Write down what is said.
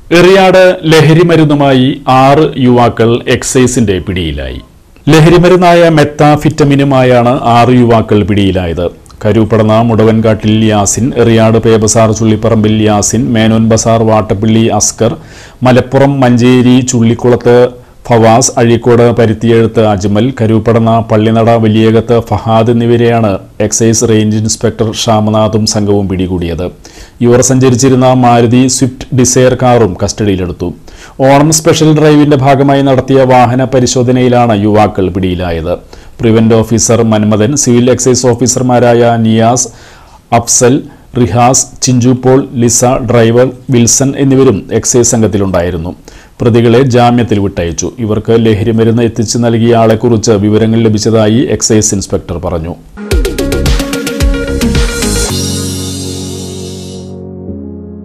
എറിയാട് ലഹരിമരുന്നുമായി ആറ് യുവാക്കൾ എക്സൈസിന്റെ പിടിയിലായി ലഹരിമരുന്നായ മെത്താഫിറ്റമിനുമായാണ് ആറ് യുവാക്കൾ പിടിയിലായത് കരൂപ്പടന്ന മുടവൻകാട്ടിൽ യാസിൻ എറിയാട് പേബസാർ ചുള്ളിപ്പറമ്പിൽ യാസിൻ മേനോൻ ബസാർ വാട്ടപ്പള്ളി അസ്കർ മലപ്പുറം മഞ്ചേരി ചുള്ളിക്കുളത്ത് ഫവാസ് അഴീക്കോട് പരുത്തിയെഴുത്ത് അജ്മൽ കരൂപ്പടന്ന പള്ളിനട വലിയകത്ത് ഫഹാദ് എന്നിവരെയാണ് എക്സൈസ് റേഞ്ച് ഇൻസ്പെക്ടർ ഷാമനാഥും സംഘവും പിടികൂടിയത് ഇവർ സഞ്ചരിച്ചിരുന്ന മാരുതി സ്വിഫ്റ്റ് ഡിസയർ കാറും കസ്റ്റഡിയിലെടുത്തു ഓണം സ്പെഷ്യൽ ഡ്രൈവിന്റെ ഭാഗമായി നടത്തിയ വാഹന പരിശോധനയിലാണ് യുവാക്കൾ പിടിയിലായത് prevent officer Manmadhan civil excise ഓഫീസർമാരായ നിയാസ് അഫ്സൽ റിഹാസ് ചിഞ്ചു പോൾ ലിസ ഡ്രൈവർ വിൽസൺ എന്നിവരും എക്സൈസ് സംഘത്തിലുണ്ടായിരുന്നു പ്രതികളെ ജാമ്യത്തിൽ വിട്ടയച്ചു ഇവർക്ക് ലഹരിമരുന്ന് എത്തിച്ചു നൽകിയ ആളെക്കുറിച്ച് വിവരങ്ങൾ ലഭിച്ചതായി എക്സൈസ് ഇൻസ്പെക്ടർ പറഞ്ഞു